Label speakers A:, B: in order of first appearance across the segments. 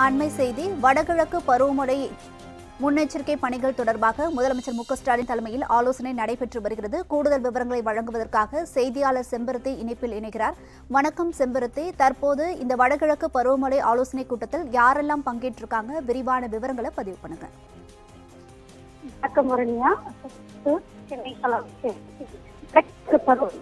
A: அண்மை செய்தி வடகிழக்கு பருவமழை முன்னெச்சரிக்கை பணிகள் தொடர்பாக முதலமைச்சர் மு க ஸ்டாலின் தலைமையில் ஆலோசனை நடைபெற்று வருகிறது கூடுதல் விவரங்களை வழங்குவதற்காக செய்தியாளர் செம்பருத்தி இணைப்பில் இணைகிறார் வணக்கம் செம்பருத்தி தற்போது இந்த வடகிழக்கு பருவமழை ஆலோசனை கூட்டத்தில் யாரெல்லாம் பங்கேற்றிருக்காங்க விரிவான விவரங்களை பதிவு பண்ணுங்க
B: வணக்கம் முரணியா சென்னை கலாச்சார பருவம்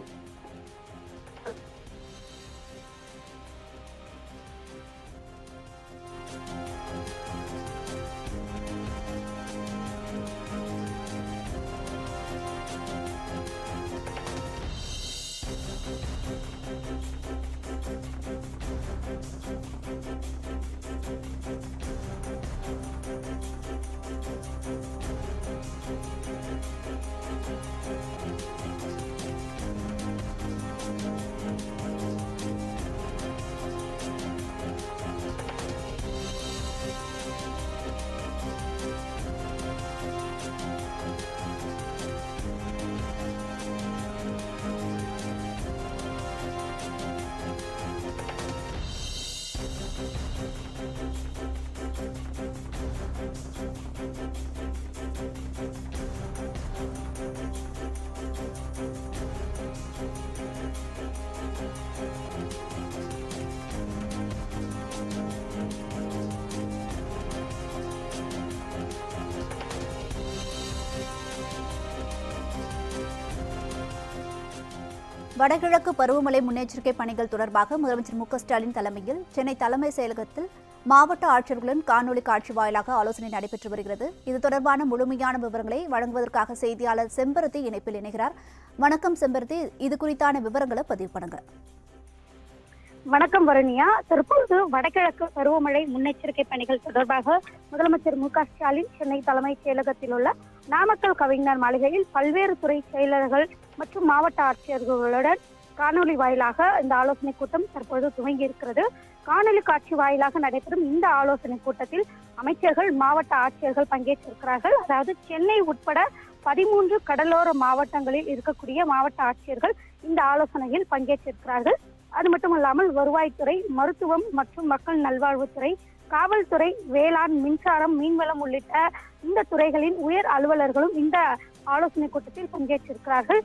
A: வடகிழக்கு பருவமழை முன்னெச்சரிக்கை பணிகள் தொடர்பாக முதலமைச்சர் மு க ஸ்டாலின் தலைமையில் சென்னை தலைமை செயலகத்தில் மாவட்ட ஆட்சியர்களுடன் காணொலி காட்சி வாயிலாக ஆலோசனை நடைபெற்று வருகிறது இது தொடர்பான முழுமையான விவரங்களை வழங்குவதற்காக செய்தியாளர் செம்பருத்தி இணைப்பில் இணைகிறார் வணக்கம் செம்பருத்தி இது குறித்தான விவரங்களை பதிவு பண்ணுங்க
B: வணக்கம் வருணியா தற்போது வடகிழக்கு பருவமழை முன்னெச்சரிக்கை பணிகள் தொடர்பாக முதலமைச்சர் மு க ஸ்டாலின் சென்னை தலைமைச் செயலகத்தில் உள்ள நாமக்கல் கவிஞர் மாளிகையில் பல்வேறு துறை செயலர்கள் மற்றும் மாவட்ட ஆட்சியர்களுடன் காணொலி வாயிலாக இந்த ஆலோசனை கூட்டம் தற்போது துவங்கி இருக்கிறது காணொலி காட்சி வாயிலாக நடைபெறும் இந்த ஆலோசனை கூட்டத்தில் அமைச்சர்கள் மாவட்ட ஆட்சியர்கள் பங்கேற்றிருக்கிறார்கள் அதாவது சென்னை உட்பட பதிமூன்று கடலோர மாவட்டங்களில் இருக்கக்கூடிய மாவட்ட ஆட்சியர்கள் இந்த ஆலோசனையில் பங்கேற்றிருக்கிறார்கள் அது மட்டுமல்லாமல் வருவாய்த்துறை மருத்துவம் மற்றும் மக்கள் நல்வாழ்வுத்துறை காவல்துறை வேளாண் மின்சாரம் மீன்வளம் உள்ளிட்ட இந்த துறைகளின் உயர் அலுவலர்களும் இந்த ஆலோசனை கூட்டத்தில் பங்கேற்றிருக்கிறார்கள்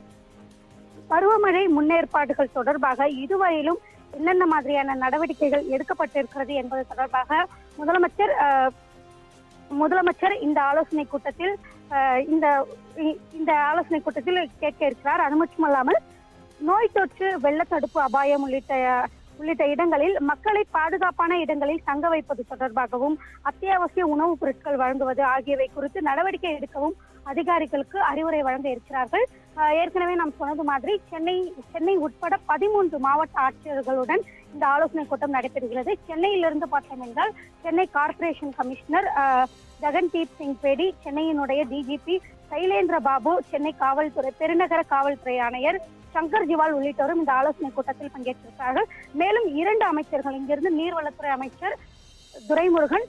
B: பருவமழை முன்னேற்பாடுகள் தொடர்பாக இதுவரையிலும் என்னென்ன மாதிரியான நடவடிக்கைகள் எடுக்கப்பட்டிருக்கிறது என்பது தொடர்பாக முதலமைச்சர் அஹ், முதலமைச்சர் இந்த ஆலோசனை கூட்டத்தில் அஹ், இந்த இ- இந்த ஆலோசனை கூட்டத்தில் கேட்க இருக்கிறார் அது மட்டுமல்லாமல் நோய் தொற்று வெள்ளத்தடுப்பு அபாயம் உள்ளிட்ட உள்ளிட்ட இடங்களில் மக்களை பாதுகாப்பான இடங்களில் தங்க வைப்பது தொடர்பாகவும் அத்தியாவசிய உணவுப் பொருட்கள் வழங்குவது ஆகியவை குறித்து நடவடிக்கை எடுக்கவும் அதிகாரிகளுக்கு அறிவுரை வழங்க இருக்கிறார்கள் ஆஹ் ஏற்கனவே நாம் சொன்னது மாதிரி சென்னை சென்னை உட்பட பதிமூன்று மாவட்ட ஆட்சியர்களுடன் இந்த ஆலோசனை கூட்டம் நடைபெறுகிறது சென்னையிலிருந்து பார்த்தோம் என்றால் சென்னை கார்ப்பரேஷன் கமிஷனர் ஆஹ் ஜெகன்தீப் சிங் பேடி சென்னையினுடைய டிஜிபி சைலேந்திர பாபு சென்னை காவல்துறை பெருநகர காவல்துறை ஆணையர் சங்கர் ஜிவால் உள்ளிட்டோரும் இந்த ஆலோசனை கூட்டத்தில் பங்கேற்றிருக்கிறார்கள் மேலும் இரண்டு அமைச்சர்கள் இங்கிருந்து நீர்வளத்துறை அமைச்சர் துரைமுருகன்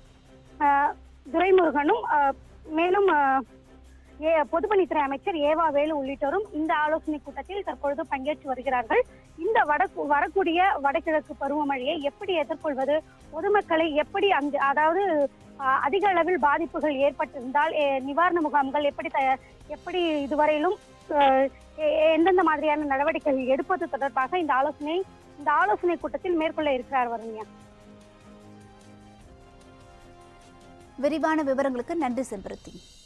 B: ஆஹ், துரைமுருகனும் ஆஹ், மேலும் ஆஹ், ஏ பொதுப்பணித்துறை அமைச்சர் ஏவா வேலு உள்ளிட்டோரும் இந்த ஆலோசனை கூட்டத்தில் தற்பொழுது பங்கேற்று வருகிறார்கள் இந்த வடக்கு வரக்கூடிய வடகிழக்கு பருவமழையை எப்படி எதிர்கொள்வது பொதுமக்களை எப்படி அந்த அதாவது ஆஹ், அதிக அளவில் பாதிப்புகள் ஏற்பட்டிருந்தால் எ- நிவாரண முகாம்கள் எப்படி தய- எப்படி இதுவரையிலும் ஆஹ், எ- எந்தெந்த மாதிரியான நடவடிக்கைகள் எடுப்பது தொடர்பாக இந்த ஆலோசனை இந்த ஆலோசனை கூட்டத்தில் மேற்கொள்ள இருக்கிறார் வருண்யா
A: விரிவான விவரங்களுக்கு நன்றி செம்பருத்தி